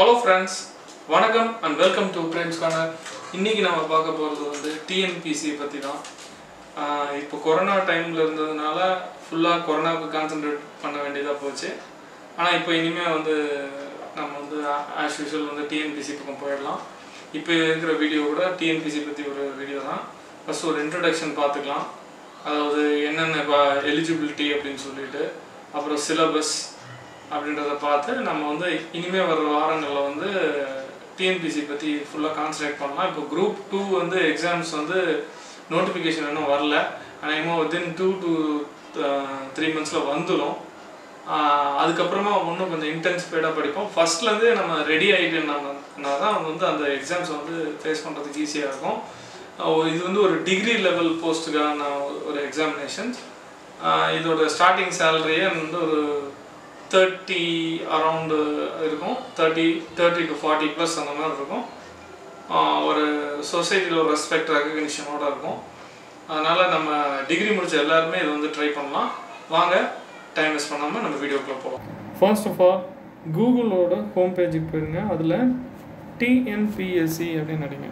hello friends வணக்கம் and welcome to Prem's corner இன்னைக்கு நம்ம பார்க்க போகிறது வந்து டிஎன்பிசி பற்றி தான் ஆஹ் இப்போ கொரோனா டைமில் இருந்ததுனால ஃபுல்லாக கொரோனாவுக்கு கான்சென்ட்ரேட் பண்ண வேண்டியதாக போச்சு ஆனால் இப்போ இனிமேல் வந்து நம்ம வந்து ஆஸ் யூஷுவல் வந்து டிஎன்பிசி பக்கம் போயிடலாம் இப்போ இருக்கிற வீடியோ கூட டிஎன்பிசி பற்றி ஒரு வீடியோ தான் ஃபஸ்ட் ஒரு இன்ட்ரடக்ஷன் பார்த்துக்கலாம் அதாவது என்னென்ன இப்போ எலிஜிபிலிட்டி அப்படின்னு சொல்லிட்டு அப்புறம் சிலபஸ் அப்படின்றத பார்த்து நம்ம வந்து இனிமேல் வர்ற வாரங்களில் வந்து டிஎன்பிசி பற்றி ஃபுல்லாக கான்சன்ட்ரேட் பண்ணலாம் இப்போ குரூப் டூ வந்து எக்ஸாம்ஸ் வந்து நோட்டிஃபிகேஷன் இன்னும் வரல அநேகமாக வித்தின் டூ டு த்ரீ மந்த்ஸில் வந்துடும் ஆஹ் அதுக்கப்புறமா இன்னும் கொஞ்சம் இன்டென்சிஃபைடாக படிப்போம் ஃபர்ஸ்ட்லேருந்தே நம்ம ரெடி ஆகிட்டோம்னா தான் வந்து அந்த எக்ஸாம்ஸ் வந்து ஃபேஸ் பண்ணுறதுக்கு ஈஸியாக இருக்கும் ஆஹ் இது வந்து ஒரு டிகிரி லெவல் போஸ்ட்டுக்கான ஒரு எக்ஸாமினேஷன்ஸ் இதோட ஸ்டார்டிங் சேலரியே வந்து ஒரு தேர்ட்டி அரவுண்டு இருக்கும் thirty thirty to forty plus அந்த மாதிரி இருக்கும் ஆஹ் ஒரு சொசைட்டியில் ஒரு ரெஸ்பெக்ட் ரெகக்னிஷனோட இருக்கும் அதனால் நம்ம டிகிரி முடிச்ச எல்லாருமே இது வந்து ட்ரை பண்ணலாம் வாங்க டைம் வேஸ்ட் பண்ணாமல் நம்ம வீடியோக்குள்ளே போகலாம் ஃபர்ஸ்ட் ஆஃப் ஆல் கூகுளோட ஹோம் பேஜுக்கு போயிருங்க அதில் டிஎன்பிஎஸ்சி அப்படின்னு அடிங்க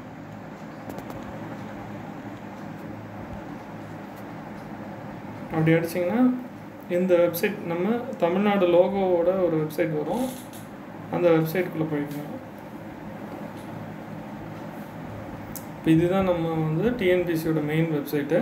அப்படி அடிச்சிங்கன்னா இந்த வெப்சைட் நம்ம தமிழ்நாடு லோகோவோட ஒரு வெப்சைட் வரும் அந்த வெப்சைட்டுக்குள்ளே போய்க்கணும் இப்போ இதுதான் நம்ம வந்து டிஎன்பிசியோட மெயின் வெப்சைட்டு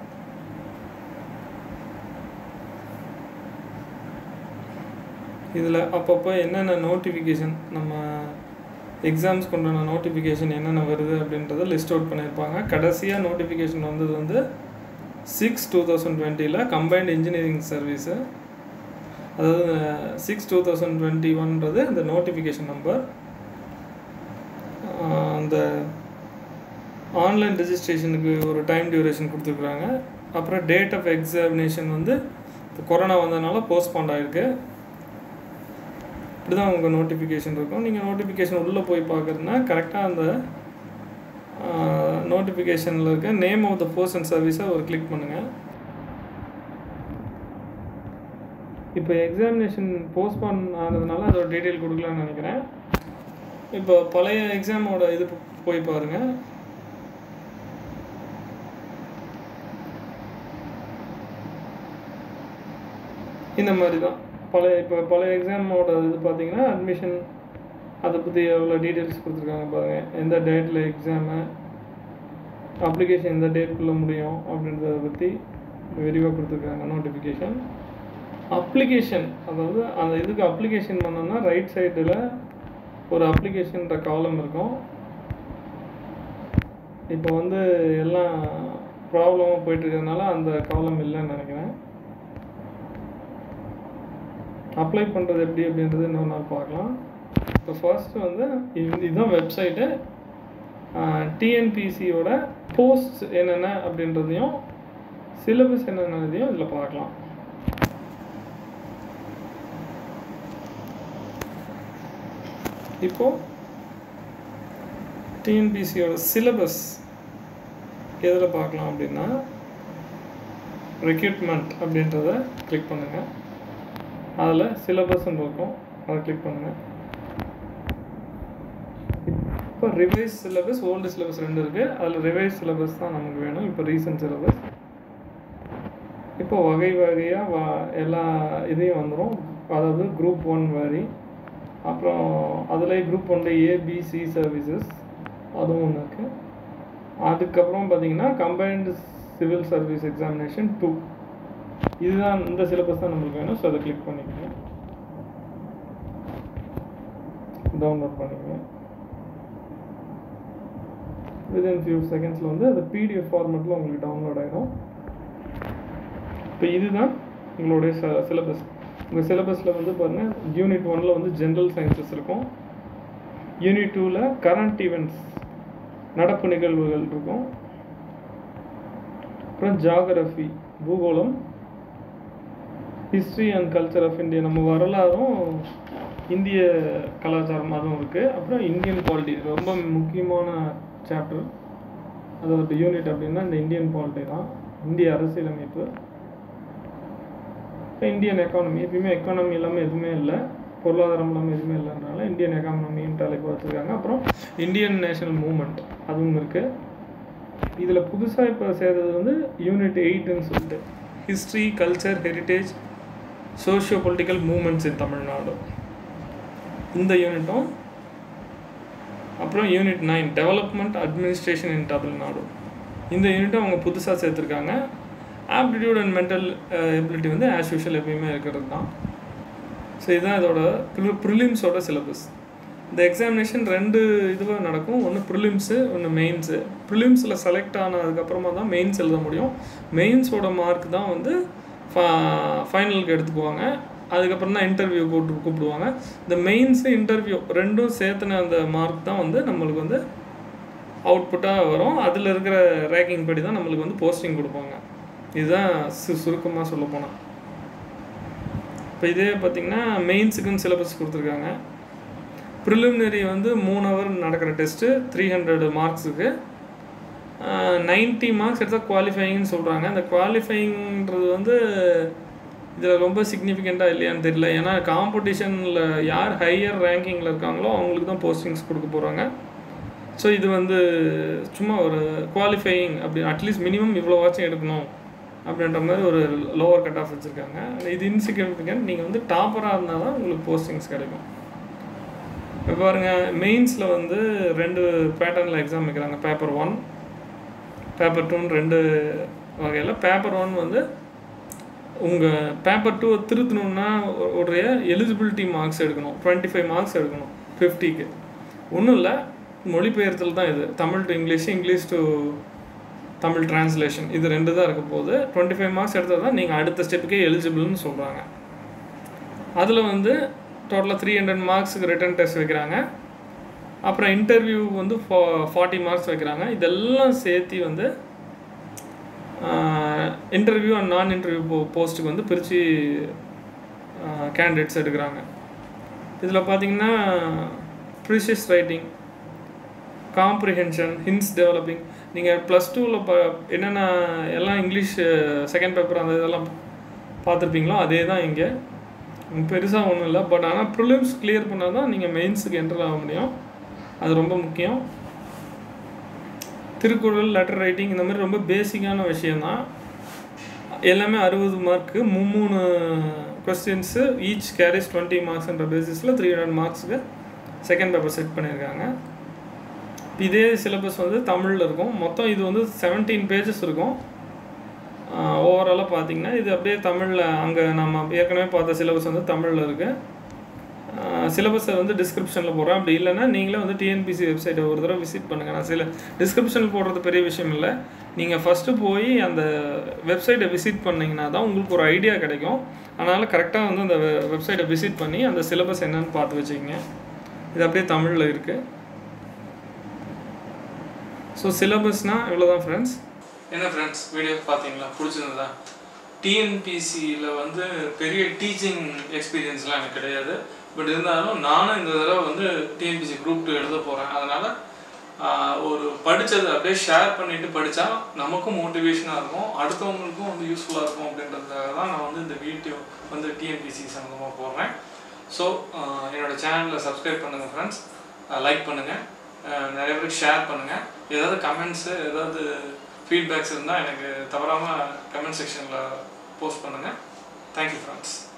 இதில் அப்பப்போ என்னென்ன நோட்டிஃபிகேஷன் நம்ம எக்ஸாம்ஸ்க்கு உண்டான நோட்டிஃபிகேஷன் என்னென்ன வருது அப்படின்றத லிஸ்ட் அவுட் பண்ணியிருப்பாங்க கடைசியாக நோட்டிஃபிகேஷன் வந்தது வந்து சிக்ஸ் டூ தௌசண்ட் டுவெண்ட்டியில் கம்பைன்ட் இன்ஜினியரிங் சர்வீஸு அதாவது சிக்ஸ் டூ தௌசண்ட் டுவெண்ட்டி ஒன்றது அந்த நோட்டிஃபிகேஷன் நம்பர் அந்த ஆன்லைன் ரெஜிஸ்ட்ரேஷனுக்கு ஒரு டைம் டியூரேஷன் கொடுத்துருக்குறாங்க அப்புறம் டேட் ஆஃப் எக்ஸாமினேஷன் வந்து இப்போ கொரோனா வந்ததுனால போஸ்ட்பாண்ட் ஆகிருக்கு இப்படி தான் உங்கள் நோட்டிஃபிகேஷன் இருக்கும் நீங்கள் நோட்டிஃபிகேஷன் உள்ளே போய் பார்க்குறதுனா கரெக்டாக அந்த நோட்டிஃபிகேஷனில் இருக்க நேம் ஆஃப் த பர்சன் சர்வீஸை ஒரு கிளிக் பண்ணுங்கள் இப்போ எக்ஸாமினேஷன் போஸ்ட்பான் ஆனதுனால அதோட டீட்டெயில் கொடுக்கலான்னு நினைக்கிறேன் இப்போ பழைய எக்ஸாமோட இது போய் பாருங்கள் இந்த மாதிரி தான் பழைய இப்போ பழைய எக்ஸாமோட இது பார்த்தீங்கன்னா அட்மிஷன் அதை பற்றி எவ்வளோ டீட்டெயில்ஸ் கொடுத்துருக்காங்க பாருங்கள் எந்த டேட்டில் எக்ஸாமு அப்ளிகேஷன் எந்த டேட்குள்ளே முடியும் அப்படின்றத பற்றி விரிவாக கொடுத்துருக்காங்க நோட்டிஃபிகேஷன் அப்ளிகேஷன் அதாவது அந்த இதுக்கு அப்ளிகேஷன் பண்ணோம்னா ரைட் சைடில் ஒரு அப்ளிகேஷன்ற காலம் இருக்கும் இப்போ வந்து எல்லாம் ப்ராப்ளமாக போயிட்டு இருக்கிறதுனால அந்த காலம் இல்லைன்னு நினைக்கிறேன் அப்ளை பண்ணுறது எப்படி அப்படின்றது இன்னொரு நாள் பார்க்கலாம் இப்போ ஃபர்ஸ்ட் வந்து இது- இதுதான் வெப்சைட்டு டிஎன்பிசியோட போஸ்ட் என்னென்ன அப்படின்றதையும் சிலபஸ் என்னென்னதையும் இதில் பார்க்கலாம் இப்போ டிஎன்பிசியோட சிலபஸ் எதில் பார்க்கலாம் அப்படின்னா ரெக்யூட்மெண்ட் அப்படின்றத கிளிக் பண்ணுங்கள் அதில் சிலபஸ்ன்னு இருக்கும் அதை கிளிக் பண்ணுங்கள் இப்போ ரிவைஸ் சிலபஸ் ஓல்டு சிலபஸ் ரெண்டு இருக்குது அதில் ரிவைஸ் சிலபஸ் தான் நமக்கு வேணும் இப்போ ரீசன்ட் சிலபஸ் இப்போ வகை வகையாக வா எல்லா இதையும் வந்துடும் அதாவது குரூப் ஒன் வரி அப்புறம் அதில் குரூப் ஒன்ல ஏபிசி சர்வீசஸ் அதுவும் ஒன்று இருக்குது அதுக்கப்புறம் பார்த்தீங்கன்னா combined civil service examination two இதுதான் இந்த சிலபஸ் தான் நம்மளுக்கு வேணும் ஸோ அதை கிளிக் பண்ணிக்கோங்க டவுன்லோட் பண்ணிக்கோங்க வித்தின் ஃபியூ செகண்ட்ஸில் வந்து அது பிடிஎஃப் ஃபார்மெட்டில் உங்களுக்கு டவுன்லோட் ஆகிடும் இப்போ இதுதான் உங்களுடைய சிலபஸ் உங்கள் சிலபஸில் வந்து பாருங்கள் யூனிட் ஒனில் வந்து ஜென்ரல் சயின்சஸ் இருக்கும் யூனிட் டூவில் கரண்ட் ஈவெண்ட்ஸ் நடப்பு நிகழ்வுகள் இருக்கும் அப்புறம் ஜாகிரஃபி பூகோளம் history and culture of India நம்ம வரலாறும் இந்திய கலாச்சாரம் அதுவும் இருக்குது அப்புறம் இந்தியன் பாலிட்டி ரொம்ப முக்கியமான சாப்டர் அதோட யூனிட் அப்படின்னா இந்த இந்தியன் பாலிட்டி தான் இந்திய அரசியலமைப்பு இப்போ இந்தியன் எக்கானமி எப்பயுமே எக்கானமி இல்லாமல் எதுவுமே இல்லை பொருளாதாரம் இல்லாமல் எதுவுமே இல்லாதனால இந்தியன் எக்கானமின்னு தலைப்பு வச்சுருக்காங்க அப்புறம் இந்தியன் நேஷனல் மூமெண்ட் அதுவும் இருக்குது இதில் புதுசாக இப்போ சேர்ந்தது வந்து யூனிட் எயிட்னு சொல்லிட்டு history culture heritage socio political movements in Tamil Nadu இந்த யூனிட்டும் அப்புறம் unit nine development administration in Tamil Nadu இந்த யூனிட்டும் அவங்க புதுசாக சேர்த்துருக்காங்க ஆப்டிடியூட் அண்ட் மென்டல் எபிலிட்டி வந்து ஆஸ் யூஷுவல் எப்பயுமே இருக்கிறது தான் ஸோ இதுதான் இதோட ப்ரிலிம்ஸோட சிலபஸ் இந்த எக்ஸாமினேஷன் ரெண்டு இதுவாக நடக்கும் ஒன்று ப்ரிலிம்ஸு ஒன்று மெயின்ஸு ப்ரிலிம்ஸில் செலக்ட் ஆனதுக்கப்புறமா தான் மெயின்ஸ் எழுத முடியும் மெயின்ஸோட மார்க் தான் வந்து ஃபைனலுக்கு எடுத்துக்குவாங்க அதுக்கப்புறம் தான் இன்டர்வியூ கூப்பிட்டு கூப்பிடுவாங்க இந்த மெயின்ஸு இன்டர்வியூ ரெண்டும் சேர்த்துன அந்த மார்க் தான் வந்து நம்மளுக்கு வந்து அவுட்புட்டாக வரும் அதில் இருக்கிற ரேங்கிங் படி தான் நம்மளுக்கு வந்து போஸ்டிங் கொடுப்பாங்க இதுதான் சு சுருக்கமாக சொல்ல போனால் இப்போ இதே பார்த்திங்கன்னா மெயின்ஸுக்குன்னு சிலபஸ் கொடுத்துருக்காங்க ப்ரிலிமினரி வந்து மூணு ஹவர் நடக்கிற டெஸ்ட்டு த்ரீ ஹண்ட்ரட் மார்க்ஸுக்கு நைன்ட்டி மார்க்ஸ் எடுத்தால் குவாலிஃபையிங்னு சொல்கிறாங்க அந்த குவாலிஃபைங்கிறது வந்து இதில் ரொம்ப சிக்னிஃபிகண்ட்டாக இல்லையான்னு தெரியல ஏன்னா காம்படிஷனில் யார் ஹையர் ரேங்கிங்கில் இருக்காங்களோ அவங்களுக்கு தான் போஸ்டிங்ஸ் கொடுக்க போகிறாங்க ஸோ இது வந்து சும்மா ஒரு குவாலிஃபையிங் அப்படி அட்லீஸ்ட் மினிமம் இவ்வளோ வாட்சும் எடுக்கணும் அப்படின்ற மாதிரி ஒரு லோவர் கட் ஆஃப் வச்சுருக்காங்க இது இன்சிக்னிஃபிகண்ட் நீங்கள் வந்து டாப்பராக இருந்தால் தான் உங்களுக்கு போஸ்டிங்ஸ் கிடைக்கும் இப்போ பாருங்கள் மெயின்ஸில் வந்து ரெண்டு பேட்டர்னில் எக்ஸாம் வைக்கிறாங்க பேப்பர் ஒன் பேப்பர் டூன்னு ரெண்டு வகையில் பேப்பர் ஒன் வந்து உங்கள் பேப்பர் டூ திருத்தணுன்னா உடைய எலிஜிபிலிட்டி மார்க்ஸ் எடுக்கணும் டுவெண்ட்டி ஃபைவ் மார்க்ஸ் எடுக்கணும் ஃபிஃப்டிக்கு ஒன்றும் இல்லை மொழிபெயர்த்தல் தான் இது Tamil to English English to Tamil translation இது ரெண்டு தான் இருக்க போகுது டுவெண்ட்டி ஃபைவ் மார்க்ஸ் எடுத்தால் தான் நீங்கள் அடுத்த ஸ்டெப்புக்கே எலிஜிபிள்னு சொல்கிறாங்க அதில் வந்து டோட்டலாக த்ரீ ஹண்ட்ரட் மார்க்ஸுக்கு ரிட்டன் டெஸ்ட் வைக்கிறாங்க அப்புறம் இன்டர்வியூ வந்து ஃபா ஃபார்ட்டி மார்க்ஸ் வைக்கிறாங்க இதெல்லாம் சேர்த்து வந்து இன்டர்வியூ அண்ட் நான் இன்டர்வியூ போ போஸ்ட்டுக்கு வந்து பிரித்து கேண்டிடேட்ஸ் எடுக்கிறாங்க இதில் பார்த்தீங்கன்னா precis writing comprehension hints developing நீங்கள் ப்ளஸ் டூவில் ப என்னென்ன எல்லாம் இங்கிலீஷ் செகண்ட் பேப்பர் அந்த இதெல்லாம் பார்த்துருப்பீங்களோ அதே தான் இங்கே பெருசாக ஒன்றும் இல்லை பட் ஆனால் ப்ரிலிம்ஸ் கிளியர் பண்ணால் தான் நீங்கள் மெயின்ஸுக்கு என்டர் ஆக முடியும் அது ரொம்ப முக்கியம் திருக்குறள் லெட்டர் ரைட்டிங் இந்த மாதிரி ரொம்ப பேசிக்கான விஷயந்தான் எல்லாமே அறுபது மார்க்கு மும்மூணு கொஸ்டின்ஸு ஈச் கேரிஸ் டுவெண்ட்டி மார்க்ஸ்ன்ற பேசிஸில் த்ரீ ஹண்ட்ரட் மார்க்ஸுக்கு செகண்ட் பேப்பர் செட் பண்ணியிருக்காங்க இதே சிலபஸ் வந்து தமிழில் இருக்கும் மொத்தம் இது வந்து செவன்டீன் பேஜஸ் இருக்கும் ஓவராலாக பார்த்தீங்கன்னா இது அப்படியே தமிழில் அங்கே நம்ம ஏற்கனவே பார்த்த சிலபஸ் வந்து தமிழில் இருக்குது சிலபஸை வந்து டிஸ்கிரிப்ஷனில் போடுறேன் அப்படி இல்லைன்னா நீங்களே வந்து டிஎன்பிசி வெப்சைட்டை ஒரு தடவை விசிட் பண்ணுங்கள் நான் சில டிஸ்கிரிப்ஷனில் போடுறது பெரிய விஷயம் இல்லை நீங்கள் ஃபஸ்ட்டு போய் அந்த வெப்சைட்டை விசிட் பண்ணிங்கன்னா தான் உங்களுக்கு ஒரு ஐடியா கிடைக்கும் அதனால் கரெக்டாக வந்து அந்த வெப்சைட்டை விசிட் பண்ணி அந்த சிலபஸ் என்னன்னு பார்த்து வச்சுக்கோங்க இது அப்படியே தமிழில் இருக்குது ஸோ சிலபஸ்னால் இவ்வளோ தான் ஃப்ரெண்ட்ஸ் என்ன ஃப்ரெண்ட்ஸ் வீடியோ பார்த்தீங்களா பிடிச்சிருந்ததா டிஎன்பிசியில் வந்து பெரிய டீச்சிங் எக்ஸ்பீரியன்ஸ்லாம் எனக்கு கிடையாது பட் இருந்தாலும் நானும் இந்த தடவை வந்து டிஎன்பிசி குரூப் டூ எழுத போகிறேன் அதனால் ஒரு படித்ததை அப்படியே ஷேர் பண்ணிவிட்டு படித்தா நமக்கும் மோட்டிவேஷனாக இருக்கும் அடுத்தவங்களுக்கும் வந்து யூஸ்ஃபுல்லாக இருக்கும் அப்படின்றதுக்காக தான் நான் வந்து இந்த வீடியோ வந்து டிஎன்பிசி சம்மந்தமாக போடுறேன் ஸோ என்னோடய சேனலில் சப்ஸ்கிரைப் பண்ணுங்கள் ஃப்ரெண்ட்ஸ் லைக் பண்ணுங்கள் நிறைய பேருக்கு ஷேர் பண்ணுங்கள் ஏதாவது கமெண்ட்ஸு ஏதாவது ஃபீட்பேக்ஸ் இருந்தால் எனக்கு தவறாமல் கமெண்ட் செக்ஷனில் போஸ்ட் பண்ணுங்கள் தேங்க்யூ ஃப்ரெண்ட்ஸ்